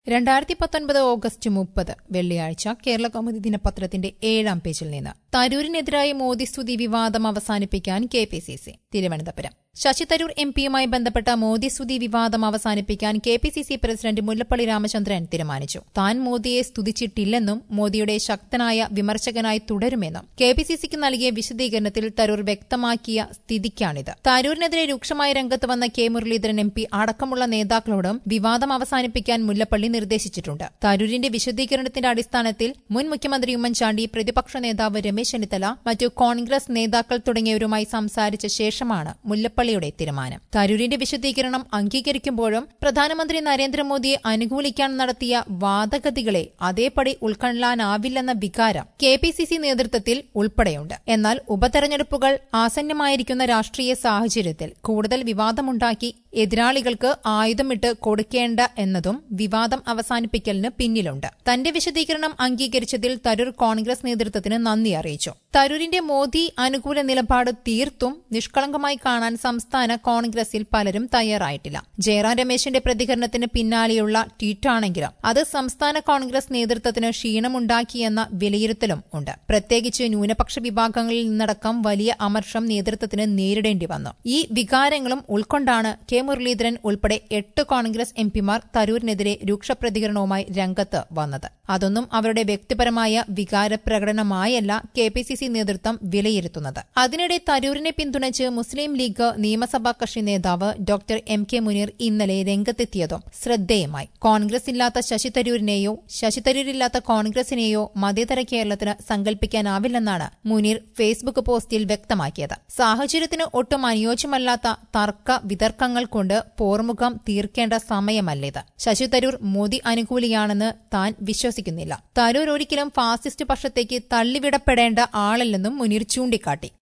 രണ്ടായിരത്തി പത്തൊൻപത് ഓഗസ്റ്റ് മുപ്പത് വെള്ളിയാഴ്ച കേരള കൗമുദി ദിനപത്രത്തിന്റെ ഏഴാം പേജിൽ നിന്ന് തരൂരിനെതിരായ മോദി സ്തുതി വിവാദം അവസാനിപ്പിക്കാൻ K P C C Thiruvananthapuram Shashi Tharoor M പിയുമായി ബന്ധപ്പെട്ട മോദി സ്തുതി വിവാദം അവസാനിപ്പിക്കാൻ K P C C president Mullappally Ramachandran തീരുമാനിച്ചു താൻ മോദിയെ സ്തുതിച്ചിട്ടില്ലെന്നും മോദിയുടെ ശക്തനായ വിമർശകനായി തുടരുമെന്നും കെ പി സി സിക്ക് നൽകിയ വിശദീകരണത്തിൽ തരൂർ വ്യക്തമാക്കിയ സ്ഥിതിക്കാണിത് തരൂരിനെതിരെ രൂക്ഷമായ രംഗത്ത് വന്ന കെ മുരളീധരൻ എം പി അടക്കമുള്ള നേതാക്കളോടും വിവാദം അവസാനിപ്പിക്കാൻ മുല്ലപ്പള്ളി നിർദ്ദേശിച്ചിട്ടുണ്ട് തരൂരിന്റെ വിശദീകരണത്തിന്റെ അടിസ്ഥാനത്തിൽ മുൻ മുഖ്യമന്ത്രി ഉമ്മൻചാണ്ടി പ്രതിപക്ഷ നേതാവ് രമേശ് ചെന്നിത്തല മറ്റു കോൺഗ്രസ് നേതാക്കൾ തുടങ്ങിയവരുമായി സംസാരിച്ച ശേഷമാണ് മുല്ലപ്പള്ളിയുടെ തീരുമാനം തരൂരിന്റെ വിശദീകരണം അംഗീകരിക്കുമ്പോഴും പ്രധാനമന്ത്രി നരേന്ദ്രമോദിയെ അനുകൂലിക്കാൻ നടത്തിയ വാദഗതികളെ അതേപടി ഉൾക്കൊള്ളാനാവില്ലെന്ന വികാരം കെ പി സി സി നേതൃത്വത്തിൽ ഉൾപ്പെടെയുണ്ട് എന്നാൽ ഉപതെരഞ്ഞെടുപ്പുകൾ ആസന്നമായിരിക്കുന്ന രാഷ്ട്രീയ സാഹചര്യത്തിൽ കൂടുതൽ വിവാദമുണ്ടാക്കി എതിരാളികൾക്ക് ആയുധമിട്ട് കൊടുക്കേണ്ട എന്നതും വിവാദം അവസാനിപ്പിക്കലിന് പിന്നിലുണ്ട് തന്റെ വിശദീകരണം അംഗീകരിച്ചതിൽ തരൂർ കോൺഗ്രസ് നേതൃത്വത്തിന് നന്ദി അറിയിച്ചു തരൂരിന്റെ മോദി അനുകൂല നിലപാട് തീർത്തും നിഷ്കളങ്കമായി കാണാൻ സംസ്ഥാന കോൺഗ്രസിൽ പലരും തയ്യാറായിട്ടില്ല ജയറാം രമേശിന്റെ പ്രതികരണത്തിന് പിന്നാലെയുള്ള ട്വീറ്റാണെങ്കിലും അത് സംസ്ഥാന കോൺഗ്രസ് നേതൃത്വത്തിന് ക്ഷീണമുണ്ടാക്കിയെന്ന വിലയിരുത്തലും ഉണ്ട് പ്രത്യേകിച്ച് ന്യൂനപക്ഷ വിഭാഗങ്ങളിൽ നിന്നടക്കം വലിയ അമർഷം നേതൃത്വത്തിന് നേരിടേണ്ടി വന്നു ഈ വികാരങ്ങളും ഉൾക്കൊണ്ടാണ് കെ മുരളീധരൻ ഉൾപ്പെടെ എട്ട് കോൺഗ്രസ് എംപിമാർ തരൂരിനെതിരെ രൂക്ഷ പ്രതികരണവുമായി രംഗത്ത് വന്നത് അതൊന്നും അവരുടെ വ്യക്തിപരമായ വികാര പ്രകടനമായല്ല കെ പി സി സി നേതൃത്വം വിലയിരുത്തുന്നത് അതിനിടെ തരൂരിനെ പിന്തുണച്ച് മുസ്ലിം ലീഗ് നിയമസഭാ കക്ഷി നേതാവ് ഡോക്ടർ എം കെ മുനീർ ഇന്നലെ രംഗത്തെത്തിയതും ശ്രദ്ധേയമായി കോൺഗ്രസ് ഇല്ലാത്ത ശശി തരൂരിനെയോ ശശി തരൂരില്ലാത്ത കോൺഗ്രസിനെയോ മതേതര കേരളത്തിന് സങ്കല്പിക്കാനാവില്ലെന്നാണ് മുനീർ ഫേസ്ബുക്ക് പോസ്റ്റിൽ വ്യക്തമാക്കിയത് സാഹചര്യത്തിന് ഒട്ടും അനുയോജ്യമല്ലാത്ത തർക്ക വിതർക്കങ്ങൾ കൊണ്ട് പോർമുഖം തീർക്കേണ്ട സമയമല്ലിത് ശശി തരൂർ മോദി അനുകൂലിയാണെന്ന് താൻ വിശ്വസിക്കുന്നില്ല തരൂർ ഒരിക്കലും ഫാസിസ്റ്റ് പക്ഷത്തേക്ക് തള്ളിവിടപ്പെടേണ്ട ആളല്ലെന്നും മുനീർ ചൂണ്ടിക്കാട്ടി